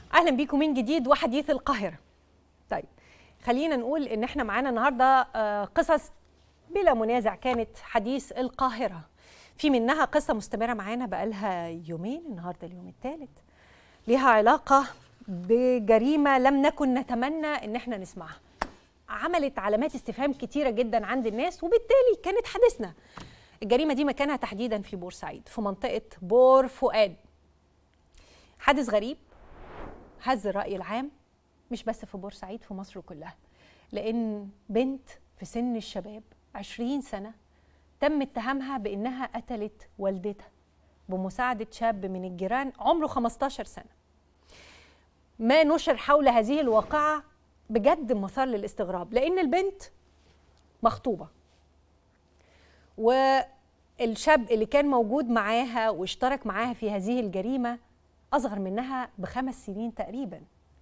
اهلا بيكم من جديد وحديث القاهره طيب خلينا نقول ان احنا معانا النهارده آه، قصص بلا منازع كانت حديث القاهره في منها قصه مستمره معانا بقالها يومين النهارده اليوم الثالث ليها علاقه بجريمه لم نكن نتمنى ان احنا نسمعها عملت علامات استفهام كتيره جدا عند الناس وبالتالي كانت حديثنا الجريمه دي مكانها تحديدا في بورسعيد في منطقه بور فؤاد حادث غريب هز الرأي العام مش بس في بورسعيد في مصر كلها لأن بنت في سن الشباب 20 سنة تم اتهامها بأنها قتلت والدتها بمساعدة شاب من الجيران عمره 15 سنة ما نشر حول هذه الواقعة بجد مثار للاستغراب لأن البنت مخطوبة والشاب اللي كان موجود معاها واشترك معاها في هذه الجريمة أصغر منها بخمس سنين تقريبا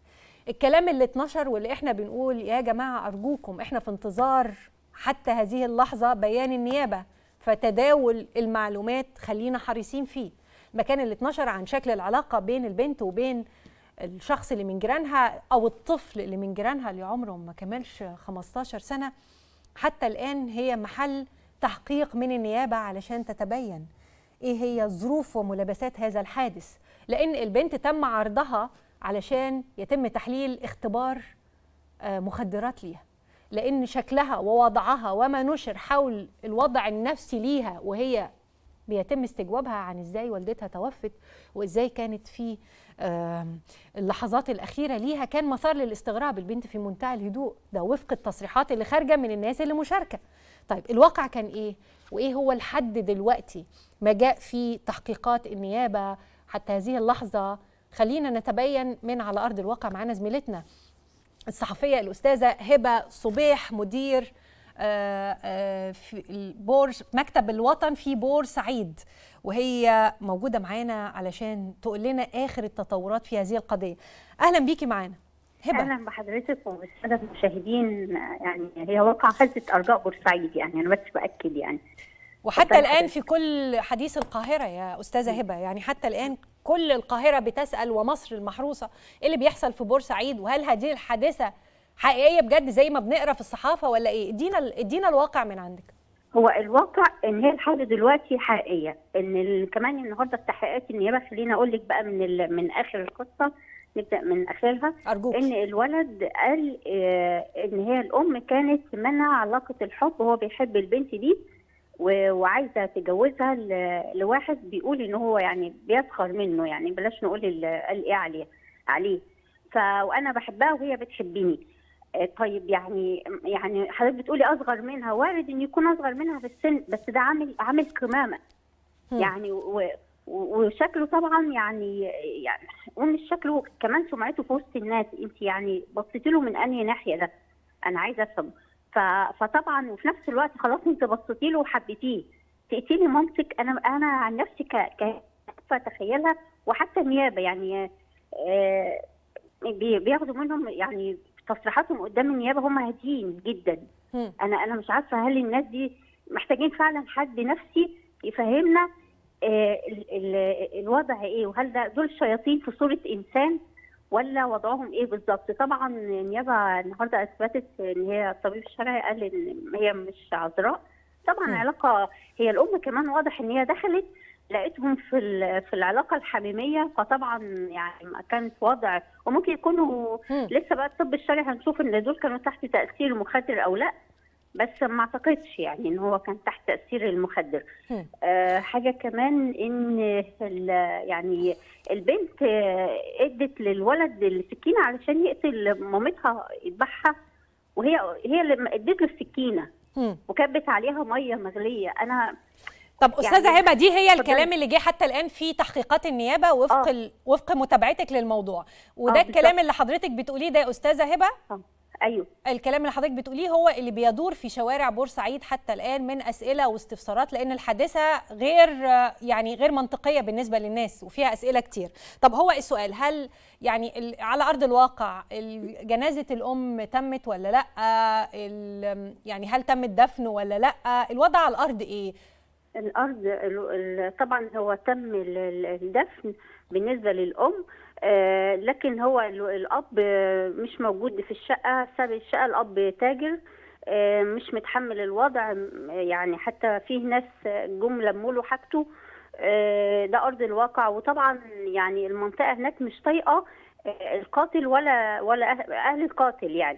الكلام اللي اتنشر واللي احنا بنقول يا جماعة أرجوكم احنا في انتظار حتى هذه اللحظة بيان النيابة فتداول المعلومات خلينا حريصين فيه المكان اللي اتنشر عن شكل العلاقة بين البنت وبين الشخص اللي من جيرانها أو الطفل اللي من جيرانها اللي عمره ما كملش 15 سنة حتى الآن هي محل تحقيق من النيابة علشان تتبين ايه هي ظروف وملابسات هذا الحادث لان البنت تم عرضها علشان يتم تحليل اختبار آه، مخدرات ليها لان شكلها ووضعها وما نشر حول الوضع النفسي ليها وهي بيتم استجوابها عن ازاي والدتها توفت وازاي كانت في آم، اللحظات الاخيره ليها كان مثار للاستغراب البنت في منتهى الهدوء ده وفق التصريحات اللي خارجه من الناس اللي مشاركه طيب الواقع كان ايه وايه هو الحد دلوقتي ما جاء في تحقيقات النيابه حتى هذه اللحظه خلينا نتبين من على ارض الواقع معانا زميلتنا الصحفيه الاستاذه هبه صبيح مدير آه، آه، في البور مكتب الوطن في بورسعيد وهي موجوده معانا علشان تقول لنا اخر التطورات في هذه القضيه اهلا بيكي معانا هبه اهلا بحضرتك وبالساده المشاهدين يعني هي واقعه هزت ارجاء بورسعيد يعني انا بس باكد يعني وحتى اتفضلي الان حضرتك. في كل حديث القاهره يا استاذه هبه يعني حتى الان كل القاهره بتسال ومصر المحروسه ايه اللي بيحصل في بورسعيد وهل هذه الحادثه حقيقيه بجد زي ما بنقرا في الصحافه ولا ايه ادينا ادينا الواقع من عندك هو الواقع ان هي لحد دلوقتي حقيقيه ان ال- كمان النهارده في تحقيقات النيابه خليني اقول لك بقى من ال... من اخر القصه نبدا من اخرها ارجوك ان الولد قال آه، ان هي الام كانت منع علاقه الحب وهو بيحب البنت دي و- وعايزه تجوزها ل- لواحد بيقول ان هو يعني بيسخر منه يعني بلاش نقول ال- قال ايه عليه عليه ف وانا بحبها وهي بتحبني آه، طيب يعني يعني حضرتك بتقولي اصغر منها وارد ان يكون اصغر منها في السن بس ده عامل عامل قمامه هم. يعني و و- وشكله طبعا يعني يعني ومش شكله كمان سمعته في وسط الناس انت يعني بصيتي له من انهي ناحيه ده انا عايزه افهم ف- فطبعا وفي نفس الوقت خلاص انت بصيتي له وحبيتيه تقتلي مامتك انا انا عن نفسي ك ك اتخيلها وحتى النيابه يعني آه، بي- بياخدوا منهم يعني تصريحاتهم قدام النيابه هم هاديين جدا هم. انا انا مش عارفه هل الناس دي محتاجين فعلا حد نفسي يفهمنا آه، ال- ال- الوضع ايه وهل ده دول شياطين في صوره انسان ولا وضعهم ايه بالظبط طبعا النيابه النهارده اثبتت ان هي الطبيب الشرعي قال ان هي مش عذراء طبعا مم. علاقه هي الام كمان واضح ان هي دخلت لقيتهم في ال- في العلاقه الحميميه فطبعا يعني ما كان في وضع وممكن يكونوا هم. لسه بقى الطب الشرعي هنشوف ان دول كانوا تحت تاثير المخدر او لا بس ما اعتقدش يعني ان هو كان تحت تاثير المخدر هم. آه حاجه كمان ان ال- يعني البنت آه، ادت للولد السكينه علشان يقتل مامتها يذبحها وهي هي اللي ادت له السكينه هم. وكبت عليها ميه مغليه انا طب استاذه يعني- هبه دي هي اتفضلي. الكلام اللي جه حتى الان في تحقيقات النيابه وفق آه. ال... وفق متابعتك للموضوع وده آه، الكلام بالظبط. اللي حضرتك بتقوليه ده يا استاذه هبه آه، ايوه الكلام اللي حضرتك بتقوليه هو اللي بيدور في شوارع بورسعيد حتى الان من اسئله واستفسارات لان الحادثه غير يعني غير منطقيه بالنسبه للناس وفيها اسئله كتير طب هو السؤال هل يعني ال- على ارض الواقع ال- جنازه الام تمت ولا لا ال- يعني هل تم الدفن ولا لا الوضع على الارض ايه الارض ال- ال- طبعا هو تم ال- ال- الدفن بالنسبه للام آه، لكن هو ال- الاب آه، مش موجود في الشقه ساب الشقه الاب تاجر آه، مش متحمل الوضع م- يعني حتى فيه ناس جم لموا له حاجته آه، ده ارض الواقع وطبعا يعني المنطقه هناك مش طايقه آه، القاتل ولا ولا أه- اهل القاتل يعني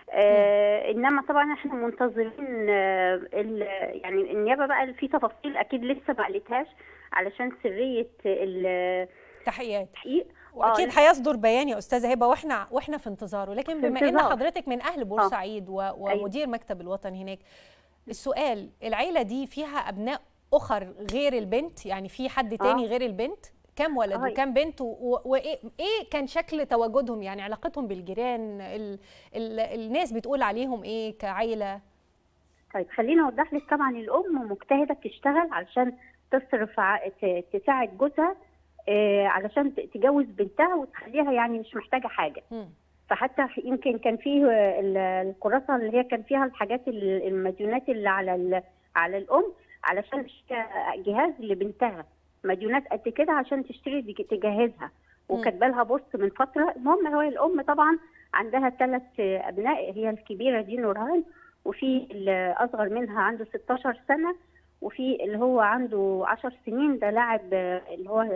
آه انما طبعا احنا منتظرين آه ال- يعني النيابه بقى في تفاصيل اكيد لسه ما قالتهاش علشان سريه التحقيق تحيات واكيد آه، هيصدر بيان يا استاذه هبه واحنا واحنا في انتظاره لكن في بما ان انتظار. حضرتك من اهل بورسعيد و- ومدير مكتب الوطن هناك السؤال العيله دي فيها ابناء اخر غير البنت يعني في حد تاني آه. غير البنت كم ولد آه. وكم بنت و- و- وايه ايه كان شكل تواجدهم يعني علاقتهم بالجيران ال ال الناس بتقول عليهم ايه كعيله طيب خليني اوضح لك طبعا الام مجتهده بتشتغل علشان تصرف ع- ت- تساعد جوزها آه، علشان ت- تجوز بنتها وتخليها يعني مش محتاجه حاجه مم. فحتى يمكن كان فيه ال- الكراسه اللي هي كان فيها الحاجات ال- المديونات اللي على ال- على الام علشان تشتري جهاز لبنتها مديونات قد كده عشان تشتري دي- تجهزها وكاتبه لها بوست من فتره المهم هو الام طبعا عندها ثلاث ابناء هي الكبيره دي نورهان وفي الاصغر منها عنده 16 سنه وفي اللي هو عنده 10 سنين ده لاعب آه، اللي هو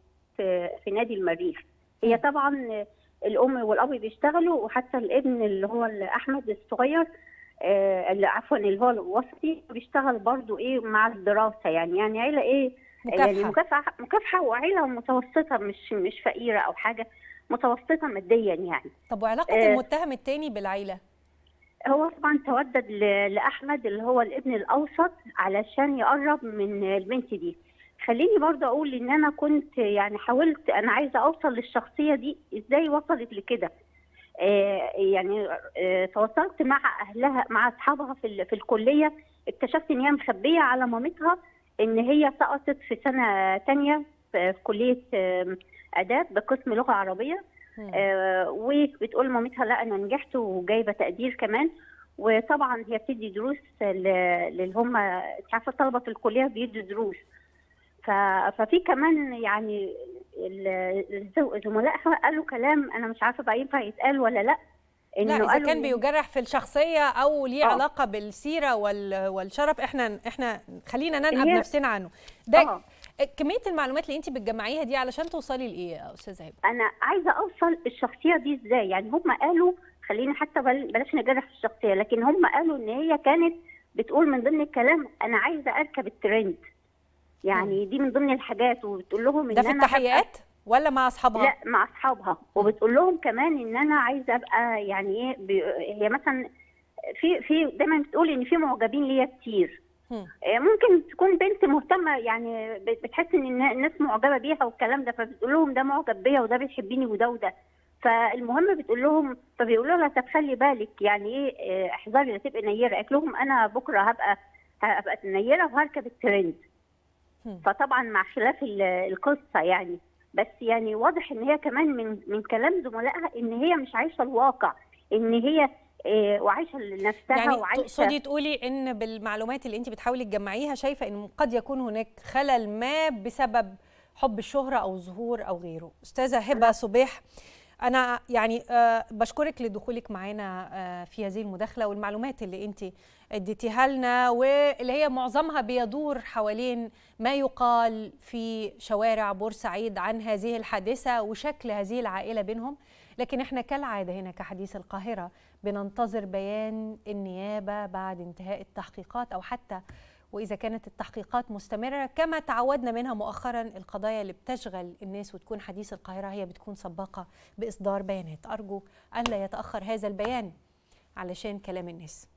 في في نادي المريخ هي طبعا آه، الام والاب بيشتغلوا وحتى الابن اللي هو احمد الصغير آه، اللي عفوا اللي هو الوسطي بيشتغل برضو ايه مع الدراسه يعني يعني عيله ايه يعني مكافحه مكافحه مكافحه وعيله متوسطه مش مش فقيره او حاجه متوسطه ماديا يعني طب وعلاقه آه. المتهم التاني بالعيله هو طبعا تودد ل- لاحمد اللي هو الابن الاوسط علشان يقرب من البنت دي خليني برضه اقول ان انا كنت يعني حاولت انا عايزه اوصل للشخصيه دي ازاي وصلت لكده آه يعني آه تواصلت مع اهلها مع اصحابها في ال- في الكليه اكتشفت ان هي مخبيه على مامتها ان هي سقطت في سنه تانية في في كليه آه، اداب بقسم لغه عربيه مم. آه، وبتقول مامتها لا انا نجحت وجايبه تقدير كمان وطبعا هي بتدي دروس ل- للي هم انت عارفه الطلبه في الكليه بيدوا دروس ف- ففي كمان يعني ال- الزو- زملائها قالوا كلام انا مش عارفه بقى ينفع يتقال ولا لا لا اذا قالوا كان إن- بيجرح في الشخصيه او ليه آه. علاقه بالسيره وال- والشرف احنا احنا خلينا ننقب هي- نفسنا عنه ده آه. كميه المعلومات اللي انت بتجمعيها دي علشان توصلي لايه يا استاذه هبه انا عايزه اوصل الشخصيه دي ازاي يعني هم قالوا خلينا حتى بل- بلاش نجرح في الشخصيه لكن هم قالوا ان هي كانت بتقول من ضمن الكلام انا عايزه اركب الترند يعني دي من ضمن الحاجات وبتقول لهم ان ده في انا هبقى- التحقيقات ولا مع اصحابها لا مع اصحابها وبتقول لهم كمان ان انا عايزه ابقى يعني ايه ب- هي مثلا في في دايما بتقول ان في معجبين ليا كتير هم. آه، ممكن تكون بنت مهتمه يعني بت- بتحس ان النا- الناس معجبه بيها والكلام ده فبتقول لهم ده معجب بيا وده بيحبني وده وده فالمهم بتقول لهم فبيقولوا لها طب خلي بالك يعني ايه آه، احذري لا تبقي نيره قالت لهم انا بكره هبقى هبقى نيره وهركب الترند هم. فطبعا مع خلاف ال- القصه يعني بس يعني واضح ان هي كمان من من كلام زملائها ان هي مش عايشه الواقع ان هي آه، وعايشه لنفسها يعني وعايشه تقصدي تقولي ان بالمعلومات اللي انت بتحاولي تجمعيها شايفه ان قد يكون هناك خلل ما بسبب حب الشهره او الظهور او غيره استاذه هبه صبيح انا يعني آه، بشكرك لدخولك معانا آه، في هذه المداخله والمعلومات اللي انت اديتيها لنا واللي هي معظمها بيدور حوالين ما يقال في شوارع بورسعيد عن هذه الحادثه وشكل هذه العائله بينهم لكن احنا كالعاده هنا كحديث القاهره بننتظر بيان النيابه بعد انتهاء التحقيقات او حتى واذا كانت التحقيقات مستمره كما تعودنا منها مؤخرا القضايا اللي بتشغل الناس وتكون حديث القاهره هي بتكون سباقه باصدار بيانات ارجو الا يتاخر هذا البيان علشان كلام الناس